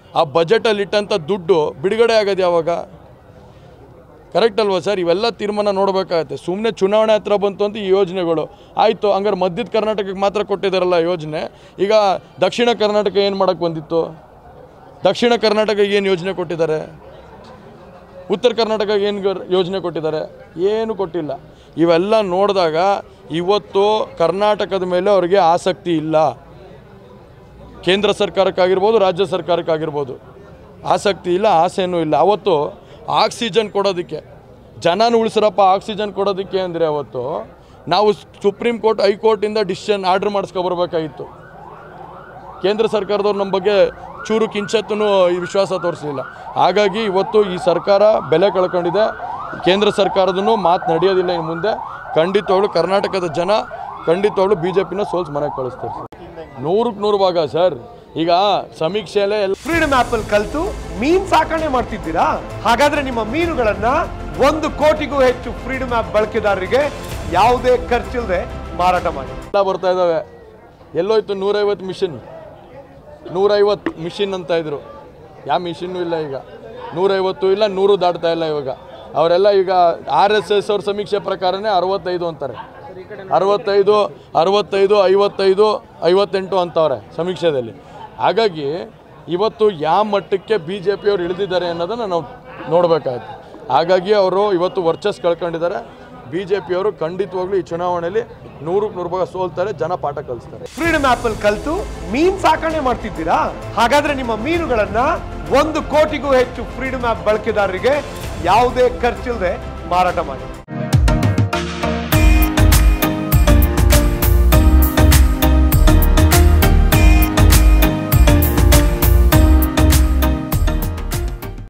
ಆ ಬಜೆಟಲ್ಲಿ ಇಟ್ಟಂಥ ದುಡ್ಡು ಬಿಡುಗಡೆ ಆಗೋದು ಯಾವಾಗ ಕರೆಕ್ಟ್ ಅಲ್ವಾ ಸರ್ ಇವೆಲ್ಲ ತೀರ್ಮಾನ ನೋಡಬೇಕಾಗತ್ತೆ ಸುಮ್ಮನೆ ಚುನಾವಣೆ ಹತ್ರ ಬಂತು ಅಂತ ಈ ಯೋಜನೆಗಳು ಆಯಿತು ಹಂಗಾರೆ ಮಧ್ಯದ ಕರ್ನಾಟಕಕ್ಕೆ ಮಾತ್ರ ಕೊಟ್ಟಿದ್ದಾರಲ್ಲ ಯೋಜನೆ ಈಗ ದಕ್ಷಿಣ ಕರ್ನಾಟಕ ಏನು ಮಾಡೋಕ್ಕೆ ಬಂದಿತ್ತು ದಕ್ಷಿಣ ಕರ್ನಾಟಕ ಏನು ಯೋಜನೆ ಕೊಟ್ಟಿದ್ದಾರೆ ಉತ್ತರ ಕರ್ನಾಟಕ ಏನು ಯೋಜನೆ ಕೊಟ್ಟಿದ್ದಾರೆ ಏನು ಕೊಟ್ಟಿಲ್ಲ ಇವೆಲ್ಲ ನೋಡಿದಾಗ ಇವತ್ತು ಕರ್ನಾಟಕದ ಮೇಲೆ ಅವರಿಗೆ ಆಸಕ್ತಿ ಇಲ್ಲ ಕೇಂದ್ರ ಸರ್ಕಾರಕ್ಕಾಗಿರ್ಬೋದು ರಾಜ್ಯ ಸರ್ಕಾರಕ್ಕಾಗಿರ್ಬೋದು ಆಸಕ್ತಿ ಇಲ್ಲ ಆಸೆನೂ ಇಲ್ಲ ಅವತ್ತು ಆಕ್ಸಿಜನ್ ಕೊಡೋದಕ್ಕೆ ಜನನ ಉಳಿಸ್ರಪ್ಪ ಆಕ್ಸಿಜನ್ ಕೊಡೋದಕ್ಕೆ ಅಂದರೆ ಅವತ್ತು ನಾವು ಸುಪ್ರೀಂ ಕೋರ್ಟ್ ಹೈಕೋರ್ಟಿಂದ ಡಿಸಿಷನ್ ಆರ್ಡ್ರ್ ಮಾಡಿಸ್ಕೊಬರ್ಬೇಕಾಗಿತ್ತು ಕೇಂದ್ರ ಸರ್ಕಾರದವ್ರು ನಮ್ಮ ಬಗ್ಗೆ ಚೂರು ಕಿಂಚತ್ತೂ ಈ ವಿಶ್ವಾಸ ತೋರಿಸಲಿಲ್ಲ ಹಾಗಾಗಿ ಇವತ್ತು ಈ ಸರ್ಕಾರ ಬೆಲೆ ಕಳ್ಕೊಂಡಿದೆ ಕೇಂದ್ರ ಸರ್ಕಾರದೂ ಮಾತು ನಡೆಯೋದಿಲ್ಲ ಇನ್ನು ಮುಂದೆ ಖಂಡಿತವಾಗ್ಲೂ ಕರ್ನಾಟಕದ ಜನ ಖಂಡಿತವಾಗ್ಲೂ ಬಿ ಜೆ ಪಿನ ಸೋಲ್ಸ್ ಮನೆಗೆ ಕಳಿಸ್ತಾರೆ ಸರ್ ನೂರಕ್ಕೆ ನೂರು ಭಾಗ ಸರ್ ಈಗ ಸಮೀಕ್ಷೆಯಲ್ಲೇ ಎಲ್ಲ ಫ್ರೀಡಮ್ ಆಪ್ ಅಲ್ಲಿ ಕಲ್ತು ಮೀನ್ ಸಾಕಣೆ ಮಾಡ್ತಿದ್ದೀರಾ ಹಾಗಾದ್ರೆ ನಿಮ್ಮ ಮೀನುಗಳನ್ನ ಒಂದು ಕೋಟಿಗೂ ಹೆಚ್ಚು ಫ್ರೀಡಮ್ ಆಪ್ ಬಳಕೆದಾರರಿಗೆ ಯಾವುದೇ ಖರ್ಚಿಲ್ಲದೆ ಮಾರಾಟ ಮಾಡಿ ಎಲ್ಲ ಬರ್ತಾ ಇದ್ದಾವೆ ಎಲ್ಲೋಯ್ತು ನೂರೈವತ್ತು ಮಿಷಿನ್ ನೂರೈವತ್ತು ಮಿಷಿನ್ ಅಂತ ಇದ್ರು ಯಾವ ಮಿಷಿನ್ನು ಇಲ್ಲ ಈಗ ನೂರೈವತ್ತು ಇಲ್ಲ ನೂರು ದಾಟ್ತಾ ಇಲ್ಲ ಇವಾಗ ಅವರೆಲ್ಲ ಈಗ ಆರ್ ಎಸ್ ಎಸ್ ಅವ್ರ ಸಮೀಕ್ಷೆ ಪ್ರಕಾರನೇ ಅರವತ್ತೈದು ಅಂತಾರೆ ಅರವತ್ತೈದು ಅರವತ್ತೈದು ಐವತ್ತೈದು ಐವತ್ತೆಂಟು ಅಂತವ್ರೆ ಸಮೀಕ್ಷೆಯಲ್ಲಿ ಹಾಗಾಗಿ ಇವತ್ತು ಯಾವ ಮಟ್ಟಕ್ಕೆ ಬಿ ಜೆ ಪಿಯವರು ಇಳಿದಿದ್ದಾರೆ ಅನ್ನೋದನ್ನು ನಾವು ನೋಡಬೇಕಾಯ್ತು ಹಾಗಾಗಿ ಅವರು ಇವತ್ತು ವರ್ಚಸ್ ಕಳ್ಕೊಂಡಿದ್ದಾರೆ ಬಿ ಜೆ ಪಿಯವರು ಖಂಡಿತವಾಗ್ಲೂ ಈ ಚುನಾವಣೆಯಲ್ಲಿ ನೂರಕ್ಕೆ ನೂರು ಭಾಗ ಸೋಲ್ತಾರೆ ಜನ ಪಾಠ ಕಲಿಸ್ತಾರೆ ಫ್ರೀಡಮ್ ಆಪ್ ಅಲ್ಲಿ ಕಲ್ತು ಮೀನ್ ಸಾಕಣೆ ಮಾಡ್ತಿದ್ದೀರಾ ಹಾಗಾದ್ರೆ ನಿಮ್ಮ ಮೀನುಗಳನ್ನ ಒಂದು ಕೋಟಿಗೂ ಹೆಚ್ಚು ಫ್ರೀಡಮ್ ಆಪ್ ಬಳಕೆದಾರರಿಗೆ ಯಾವುದೇ ಖರ್ಚಿಲ್ಲದೆ ಮಾರಾಟ ಮಾಡಿ